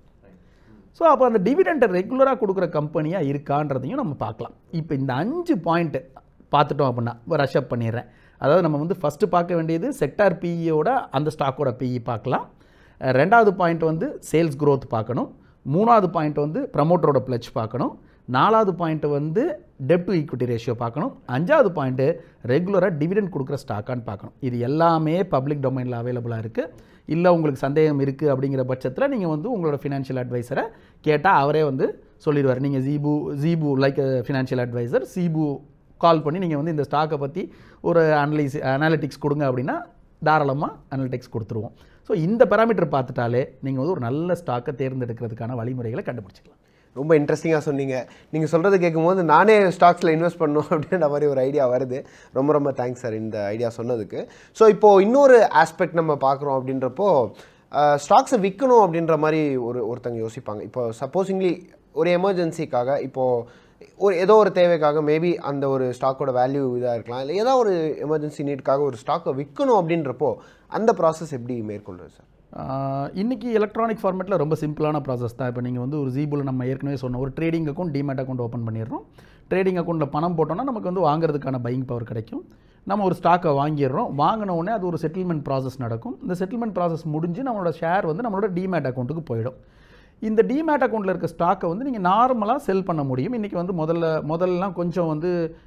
ஸோ அப்போ அந்த டிவிடெண்டை ரெகுலராக கொடுக்குற கம்பெனியாக இருக்கான்றதையும் நம்ம பார்க்கலாம் இப்போ இந்த அஞ்சு பாயிண்ட்டு பார்த்துட்டோம் அப்படின்னா ரஷ் அப் பண்ணிடுறேன் அதாவது நம்ம வந்து ஃபஸ்ட்டு பார்க்க வேண்டியது செக்டார் பிஇயோட அந்த ஸ்டாக்கோட பிஇ பார்க்கலாம் அஹ் ரெண்டாவது பாயிண்ட் வந்து சேல்ஸ் growth பார்க்கணும் மூணாவது பாயிண்ட் வந்து ப்ரமோட்டரோட பிளச் பார்க்கணும் நாலாவது பாயிண்ட் வந்து டெப் டு ஈக்விட்டி ரேஷியோ பார்க்கணும் அஞ்சாவது பாயிண்ட்டு ரெகுலராக டிவிடெண்ட் கொடுக்குற ஸ்டாக்கான்னு பார்க்கணும் இது எல்லாமே பப்ளிக் டொமைனில் அவைலபிளாக இருக்குது இல்லை உங்களுக்கு சந்தேகம் இருக்குது அப்படிங்கிற பட்சத்தில் நீங்கள் வந்து உங்களோட ஃபினான்ஷியல் அட்வைசரை கேட்டால் அவரே வந்து சொல்லிடுவார் நீங்கள் Zebu Zebu like financial advisor Zebu call பண்ணி நீங்கள் வந்து இந்த ஸ்டாக்கை பற்றி ஒரு அனலைஸ் அனாலிட்டிக்ஸ் கொடுங்க அப்படின்னா தாராளமாக அனலிட்டிக்ஸ் கொடுத்துருவோம் ஸோ இந்த பேராமீட்டர் பார்த்துட்டாலே நீங்கள் வந்து ஒரு நல்ல ஸ்டாக்கை தேர்ந்தெடுக்கிறதுக்கான வழிமுறைகளை கண்டுபிடிச்சிக்கலாம் ரொம்ப இன்ட்ரெஸ்டிங்காக சொன்னீங்க நீங்கள் சொல்கிறத கேட்கும்போது நானே ஸ்டாக்ஸில் இன்வெஸ்ட் பண்ணணும் அப்படின்ற மாதிரி ஒரு ஐடியா வருது ரொம்ப ரொம்ப தேங்க்ஸ் சார் இந்த ஐடியா சொன்னதுக்கு ஸோ இப்போது இன்னொரு ஆஸ்பெக்ட் நம்ம பார்க்குறோம் அப்படின்றப்போ ஸ்டாக்ஸை விற்கணும் அப்படின்ற மாதிரி ஒரு ஒருத்தங்க யோசிப்பாங்க இப்போ சப்போஸிங்லி ஒரு எமர்ஜென்சிக்காக இப்போது ஒரு ஏதோ ஒரு தேவைக்காக மேபி அந்த ஒரு ஸ்டாக்கோட வேல்யூ இதாக இருக்கலாம் இல்லை ஏதோ ஒரு எமர்ஜென்சி நீட்காக ஒரு ஸ்டாக்கை விற்கணும் அப்படின்றப்போ அந்த ப்ராசஸ் எப்படி மேற்கொள்கிறது சார் ஆஹ் இன்னைக்கு எலக்ட்ரானிக் ஃபார்மேட்டில் ரொம்ப சிம்பிளான ப்ராசஸ் தான் இப்போ நீங்கள் வந்து ஒரு ஜீபுல நம்ம ஏற்கனவே சொன்ன ஒரு trading account demat account open பண்ணிடுறோம் ட்ரேடிங் அக்கௌண்ட்டில் பணம் போட்டோம்னா நமக்கு வந்து வாங்குறதுக்கான பையிங் பவர் கிடைக்கும் நம்ம ஒரு ஸ்டாக்கை வாங்கிடுறோம் வாங்கின உடனே அது ஒரு செட்டில்மெண்ட் ப்ராசஸ் நடக்கும் இந்த செட்டில்மெண்ட் ப்ராசஸ் முடிஞ்சு நம்மளோட ஷேர் வந்து நம்மளோட டிமேட் அக்கௌண்ட்டுக்கு போயிடும் இந்த டிமேட் அக்கௌண்ட்டில் இருக்க ஸ்டாக்கை வந்து நீங்கள் நார்மலாக செல் பண்ண முடியும் இன்றைக்கி வந்து முதல்ல முதல்லலாம் கொஞ்சம் வந்து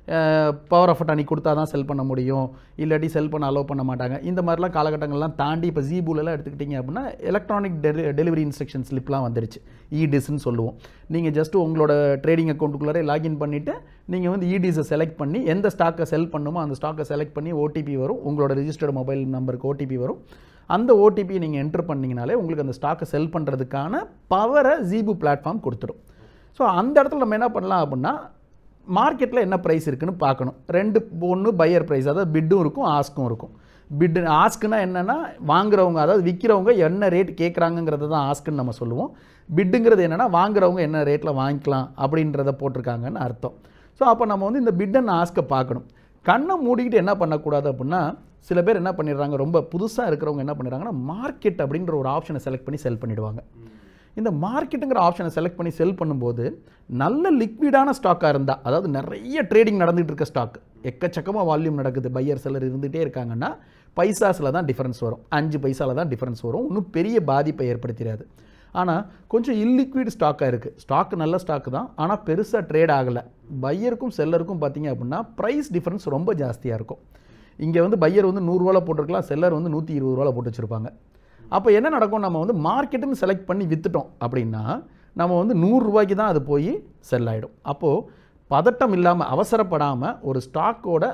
பவர் ஆஃப் அட்டானி கொடுத்தா தான் செல் பண்ண முடியும் இல்லாட்டி செல் பண்ண அலோவ் பண்ண மாட்டாங்க இந்த மாதிரிலாம் காலகட்டங்கள்லாம் தாண்டி இப்போ ஜீபூலெலாம் எடுத்துக்கிட்டிங்க அப்படின்னா எலக்ட்ரானிக் டெலி டெலிவரி இன்ஸ்ட்ரக்ஷன் ஸ்லிப்லாம் வந்துருச்சு இடிஸ்ன்னு சொல்லுவோம் நீங்கள் ஜஸ்ட் உங்களோட ட்ரேடிங் அக்கௌண்ட்டுக்குள்ளாரே லாகின் பண்ணிவிட்டு நீங்கள் வந்து இடிஸை செலக்ட் பண்ணி எந்த ஸ்டாக்கை செல் பண்ணுமோ அந்த ஸ்டாக்கை செலக்ட் பண்ணி ஓடிபி வரும் உங்களோட ரிஜிஸ்டர்டு மொபைல் நம்பருக்கு ஓடிபி வரும் அந்த ஓடிபி நீங்கள் என்டர் பண்ணிங்கனாலே உங்களுக்கு அந்த ஸ்டாக்கை செல் பண்ணுறதுக்கான பவரை ஜீபு பிளாட்ஃபார்ம் கொடுத்துடும் ஸோ அந்த இடத்துல நம்ம என்ன பண்ணலாம் அப்படின்னா மார்க்கெட்டில் என்ன ப்ரைஸ் இருக்குன்னு பார்க்கணும் ரெண்டு ஒன்று பையர் ப்ரைஸ் அதாவது பிட்டும் இருக்கும் ஆஸ்க்கும் இருக்கும் பிட்டு ஆஸ்க்குனா என்னென்னா வாங்குறவங்க அதாவது விற்கிறவங்க என்ன ரேட் கேட்குறாங்கங்கிறத தான் ஆஸ்க்குன்னு நம்ம சொல்லுவோம் பிட்டுங்கிறது என்னென்னா வாங்குறவங்க என்ன ரேட்டில் வாங்கிக்கலாம் அப்படின்றத போட்டிருக்காங்கன்னு அர்த்தம் ஸோ அப்போ நம்ம வந்து இந்த பிட் அண்ட் ஆஸ்க்கை பார்க்கணும் கண்ணை மூடிக்கிட்டு என்ன பண்ணக்கூடாது அப்படின்னா சில பேர் என்ன பண்ணிடுறாங்க ரொம்ப புதுசாக இருக்கிறவங்க என்ன பண்ணிடுறாங்கன்னா மார்க்கெட் அப்படின்ற ஒரு ஆப்ஷனை செலக்ட் பண்ணி செல் பண்ணிடுவாங்க இந்த மார்க்கெட்டுங்கிற ஆப்ஷனை செலக்ட் பண்ணி செல் பண்ணும்போது நல்ல லிக்விடான ஸ்டாக்காக இருந்தால் அதாவது நிறைய ட்ரேடிங் நடந்துகிட்டு இருக்க ஸ்டாக் எக்கச்சக்கமாக வால்யூம் நடக்குது பையர் செல்லர் இருந்துகிட்டே இருக்காங்கன்னா பைசாஸில் தான் டிஃபரன்ஸ் வரும் அஞ்சு பைசாவில் தான் டிஃபரன்ஸ் வரும் இன்னும் பெரிய பாதிப்பை ஏற்படுத்திடாது ஆனால் கொஞ்சம் இல்லிக்விட் ஸ்டாக்காக இருக்குது ஸ்டாக் நல்ல ஸ்டாக் தான் ஆனால் பெருசாக ட்ரேட் ஆகலை பையருக்கும் செல்லருக்கும் பார்த்தீங்க அப்படின்னா ப்ரைஸ் டிஃபரன்ஸ் ரொம்ப ஜாஸ்தியாக இருக்கும் இங்கே வந்து பையர் வந்து நூறுரூவால போட்டிருக்கலாம் செல்லர் வந்து நூற்றி இருபது ரூபால போட்டு வச்சுருப்பாங்க அப்போ என்ன நடக்கும் நம்ம வந்து மார்க்கெட்டுன்னு செலக்ட் பண்ணி விற்றுட்டோம் அப்படின்னா நம்ம வந்து நூறுரூவாய்க்கு தான் அது போய் செல் ஆகிடும் அப்போது பதட்டம் இல்லாமல் அவசரப்படாமல் ஒரு ஸ்டாக்கோட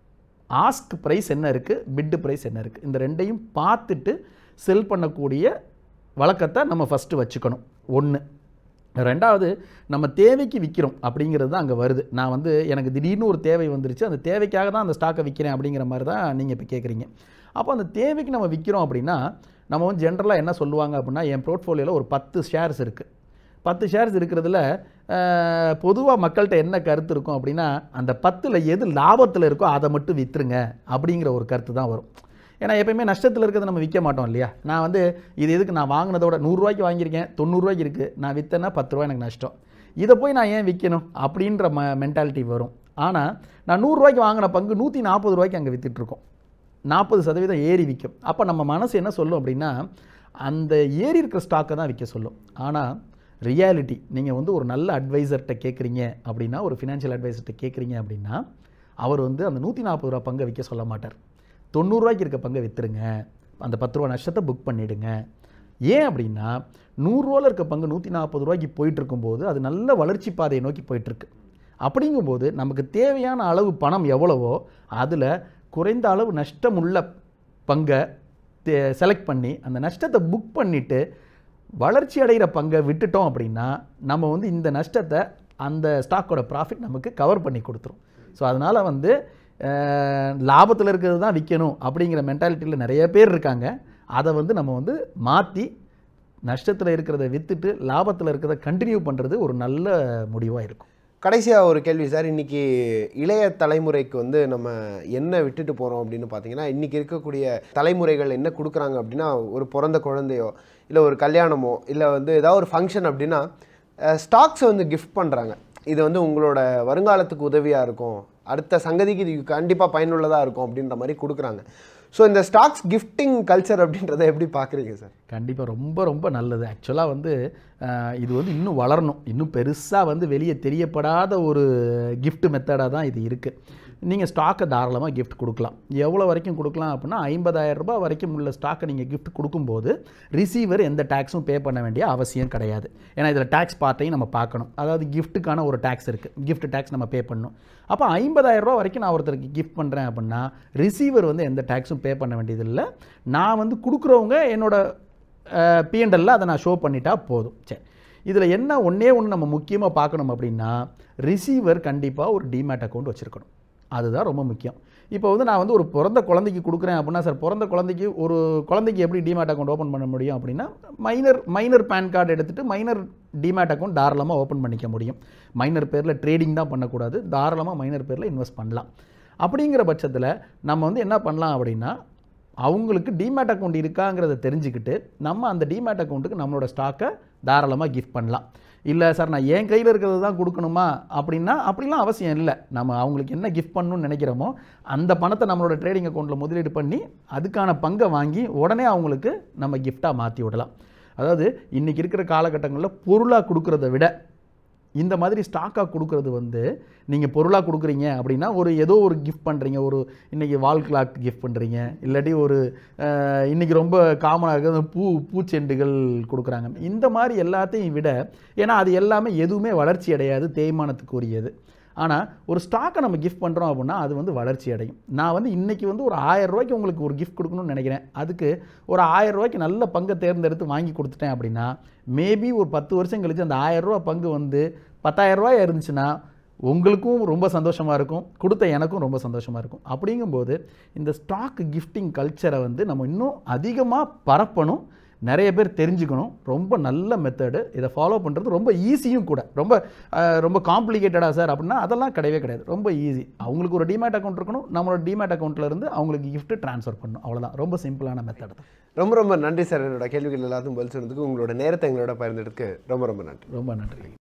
ஆஸ்க் ப்ரைஸ் என்ன இருக்குது பிட்டு ப்ரைஸ் என்ன இருக்குது இந்த ரெண்டையும் பார்த்துட்டு செல் பண்ணக்கூடிய வழக்கத்தை நம்ம ஃபஸ்ட்டு வச்சுக்கணும் ஒன்று ரெண்டாவது நம்ம தேவைக்கு விற்கிறோம் அப்படிங்கிறது தான் அங்கே வருது நான் வந்து எனக்கு திடீர்னு ஒரு தேவை வந்துருச்சு அந்த தேவைக்காக தான் அந்த ஸ்டாக்கை விற்கிறேன் அப்படிங்கிற மாதிரி தான் நீங்கள் இப்போ கேட்குறீங்க அப்போ அந்த தேவைக்கு நம்ம விற்கிறோம் அப்படின்னா நம்ம வந்து ஜென்ரலாக என்ன சொல்லுவாங்க அப்படின்னா என் போர்ட்ஃபோலியோவில் ஒரு பத்து ஷேர்ஸ் இருக்குது பத்து ஷேர்ஸ் இருக்கிறதுல பொதுவாக மக்கள்கிட்ட என்ன கருத்து இருக்கும் அப்படின்னா அந்த பத்தில் எது லாபத்தில் இருக்கோ அதை மட்டும் விற்றுருங்க அப்படிங்கிற ஒரு கருத்து தான் வரும் ஏன்னா எப்பயுமே நஷ்டத்தில் இருக்கிறத நம்ம விற்க மாட்டோம் இல்லையா நான் வந்து இது எதுக்கு நான் வாங்கினதோட நூறுரூவாய்க்கு வாங்கியிருக்கேன் தொண்ணூறுரூவாய்க்கு இருக்குது நான் விற்றேன்னா பத்து ரூபா எனக்கு நஷ்டம் இதை போய் நான் ஏன் விற்கணும் அப்படின்ற ம மென்டாலிட்டி வரும் ஆனால் நான் நூறுரூவாய்க்கு வாங்கின பங்கு நூற்றி நாற்பது ரூபாய்க்கு அங்கே விற்றுட்ருக்கோம் நாற்பது சதவீதம் ஏறி விற்கும் அப்போ நம்ம மனசு என்ன சொல்லும் அப்படின்னா அந்த ஏறி இருக்கிற ஸ்டாக்கை தான் விற்க சொல்லும் ஆனால் ரியாலிட்டி நீங்கள் வந்து ஒரு நல்ல அட்வைசர்கிட்ட கேட்குறீங்க அப்படின்னா ஒரு ஃபினான்ஷியல் அட்வைசர்கிட்ட கேட்குறீங்க அப்படின்னா அவர் வந்து அந்த நூற்றி நாற்பது ரூபா பங்கை விற்க சொல்ல மாட்டார் தொண்ணூறுரூவாய்க்கு இருக்க பங்கை விற்றுருங்க அந்த பத்து ரூபா நஷ்டத்தை புக் பண்ணிவிடுங்க ஏன் அப்படின்னா நூறுரூவாவில் இருக்க பங்கு நூற்றி நாற்பது ரூபாய்க்கு போயிட்டு இருக்கும்போது அது நல்ல வளர்ச்சி பாதையை நோக்கி போயிட்டுருக்கு அப்படிங்கும்போது நமக்கு தேவையான அளவு பணம் எவ்வளவோ அதில் குறைந்த அளவு நஷ்டம் உள்ள பங்கை செலக்ட் பண்ணி அந்த நஷ்டத்தை புக் பண்ணிவிட்டு வளர்ச்சி அடைகிற பங்கை விட்டுட்டோம் அப்படின்னா நம்ம வந்து இந்த நஷ்டத்தை அந்த ஸ்டாக்கோட ப்ராஃபிட் நமக்கு கவர் பண்ணி கொடுத்துரும் ஸோ அதனால் வந்து லாபத்தில் இருக்கிறது தான் விற்கணும் அப்படிங்கிற மென்டாலிட்டியில் நிறைய பேர் இருக்காங்க அதை வந்து நம்ம வந்து மாற்றி நஷ்டத்தில் இருக்கிறத விற்றுட்டு லாபத்தில் இருக்கிறத கண்டினியூ பண்ணுறது ஒரு நல்ல முடிவாக இருக்கும் கடைசியாக ஒரு கேள்வி சார் இன்னைக்கு இளைய தலைமுறைக்கு வந்து நம்ம என்ன விட்டுட்டு போகிறோம் அப்படின்னு பார்த்தீங்கன்னா இன்னைக்கு இருக்கக்கூடிய தலைமுறைகள் என்ன கொடுக்குறாங்க அப்படின்னா ஒரு பிறந்த குழந்தையோ இல்லை ஒரு கல்யாணமோ இல்லை வந்து ஏதாவது ஒரு ஃபங்க்ஷன் அப்படின்னா ஸ்டாக்ஸ் வந்து கிஃப்ட் பண்ணுறாங்க இது வந்து உங்களோட வருங்காலத்துக்கு உதவியாக இருக்கும் அடுத்த சங்கதிக்கு இது கண்டிப்பாக பயனுள்ளதாக இருக்கும் அப்படின்ற மாதிரி கொடுக்குறாங்க ஸோ இந்த ஸ்டாக்ஸ் கிஃப்டிங் கல்ச்சர் அப்படின்றத எப்படி பார்க்குறீங்க சார் கண்டிப்பாக ரொம்ப ரொம்ப நல்லது ஆக்சுவலாக வந்து அஹ், இது வந்து இன்னும் வளரணும் இன்னும் பெருசாக வந்து வெளியே தெரியப்படாத ஒரு gift மெத்தடாக தான் இது இருக்குது நீங்கள் ஸ்டாக்கை தாராளமாக gift கொடுக்கலாம் எவ்வளோ வரைக்கும் கொடுக்கலாம் அப்படின்னா 50000 ரூபாய் வரைக்கும் உள்ள ஸ்டாக்கை நீங்கள் gift கொடுக்கும்போது ரிசீவர் எந்த டேக்ஸும் பே பண்ண வேண்டிய அவசியம் கிடையாது ஏன்னா இதில் டேக்ஸ் பார்ட்டையும் நம்ம பார்க்கணும் அதாவது கிஃப்ட்டுக்கான ஒரு டேக்ஸ் இருக்குது gift டேக்ஸ் நம்ம பே பண்ணணும் அப்போ 50000 ரூபாய் வரைக்கும் நான் ஒருத்தருக்கு கிஃப்ட் பண்ணுறேன் அப்படின்னா ரிசீவர் வந்து எந்த டேக்ஸும் பே பண்ண வேண்டியதில்லை நான் வந்து கொடுக்குறவங்க என்னோட பிஎன்எல்ல அதை நான் ஷோ பண்ணிட்டா போதும் சரி இதில் என்ன ஒன்றே ஒன்று நம்ம முக்கியமாக பார்க்கணும் அப்படின்னா ரிசீவர் கண்டிப்பாக ஒரு டிமேட் அக்கௌண்ட் வச்சுருக்கணும் அதுதான் ரொம்ப முக்கியம் இப்போ வந்து நான் வந்து ஒரு பிறந்த குழந்தைக்கு கொடுக்குறேன் அப்படின்னா சார் பிறந்த குழந்தைக்கு ஒரு குழந்தைக்கு எப்படி டிமேட் அக்கௌண்ட் ஓப்பன் பண்ண முடியும் அப்படின்னா மைனர் மைனர் பேன் கார்டு எடுத்துகிட்டு மைனர் டிமேட் அக்கௌண்ட் தாராளமாக ஓப்பன் பண்ணிக்க முடியும் மைனர் பேரில் ட்ரேடிங் தான் பண்ணக்கூடாது தாராளமாக மைனர் பேரில் இன்வெஸ்ட் பண்ணலாம் அப்படிங்கிற பட்சத்தில் நம்ம வந்து என்ன பண்ணலாம் அப்படின்னா அவங்களுக்கு டிமேட் அக்கௌண்ட் இருக்காங்கிறத தெரிஞ்சுக்கிட்டு நம்ம அந்த டிமேட் அக்கௌண்ட்டுக்கு நம்மளோட ஸ்டாக்கை தாராளமாக கிஃப்ட் பண்ணலாம் இல்லை சார் நான் என் கையில் இருக்கிறது தான் கொடுக்கணுமா அப்படின்னா அப்படிலாம் அவசியம் இல்லை நம்ம அவங்களுக்கு என்ன கிஃப்ட் பண்ணணும்னு நினைக்கிறோமோ அந்த பணத்தை நம்மளோட ட்ரேடிங் அக்கௌண்ட்டில் முதலீடு பண்ணி அதுக்கான பங்கை வாங்கி உடனே அவங்களுக்கு நம்ம கிஃப்டாக மாற்றி விடலாம் அதாவது இன்றைக்கி இருக்கிற காலகட்டங்களில் பொருளாக கொடுக்கறத விட இந்த மாதிரி ஸ்டாக்காக கொடுக்கறது வந்து நீங்கள் பொருளாக கொடுக்குறீங்க அப்படின்னா ஒரு ஏதோ ஒரு கிஃப்ட் பண்ணுறீங்க ஒரு இன்றைக்கி வால் கிளாக் கிஃப்ட் பண்ணுறீங்க இல்லாட்டி ஒரு அஹ், இன்னைக்கு ரொம்ப காமனாக இருக்கிறது பூ பூச்செண்டுகள் கொடுக்குறாங்க இந்த மாதிரி எல்லாத்தையும் விட ஏன்னா அது எல்லாமே எதுவுமே வளர்ச்சி அடையாது தேய்மானத்துக்குரியது ஆனால் ஒரு ஸ்டாக்கை நம்ம கிஃப்ட் பண்ணுறோம் அப்படின்னா அது வந்து வளர்ச்சி அடையும் நான் வந்து இன்றைக்கி வந்து ஒரு ஆயிரம் ரூபாய்க்கு உங்களுக்கு ஒரு கிஃப்ட் கொடுக்கணும்னு நினைக்கிறேன் அதுக்கு ஒரு ஆயிரம் ரூபாய்க்கு நல்ல பங்கை தேர்ந்தெடுத்து வாங்கி கொடுத்துட்டேன் அப்படின்னா மேபி ஒரு பத்து வருஷம் கழிச்சு அந்த ஆயிரம் ரூபாய் பங்கு வந்து பத்தாயிரம் ரூபாய் இருந்துச்சுன்னா உங்களுக்கும் ரொம்ப சந்தோஷமாக இருக்கும் கொடுத்த எனக்கும் ரொம்ப சந்தோஷமாக இருக்கும் அப்படிங்கும்போது இந்த ஸ்டாக் கிஃப்டிங் கல்ச்சரை வந்து நம்ம இன்னும் அதிகமாக பரப்பணும் நிறைய பேர் தெரிஞ்சுக்கணும் ரொம்ப நல்ல மெத்தடு இதை ஃபாலோ பண்ணுறது ரொம்ப ஈஸியும் கூட ரொம்ப அஹ், ரொம்ப காம்ப்ளிகேட்டடாக சார் அப்படின்னா அதெல்லாம் கிடையவே கிடையாது ரொம்ப ஈஸி அவங்களுக்கு ஒரு டிமேட் அக்கௌண்ட் இருக்கணும் நம்மளோட டிமேட் அக்கௌண்ட்ல இருந்து அவங்களுக்கு gift ட்ரான்ஸ்ஃபர் பண்ணணும் அவ்வளோதான் ரொம்ப சிம்பிளான மெத்தட் தான் ரொம்ப ரொம்ப நன்றி சார் என்னோட கேள்விகள் எல்லாத்தையும் பதில் சொன்னதுக்கு உங்களோட நேரத்தை எங்களோட பகிர்ந்ததுக்கு ரொம்ப ரொம்ப நன்றி ரொம்ப நன்றி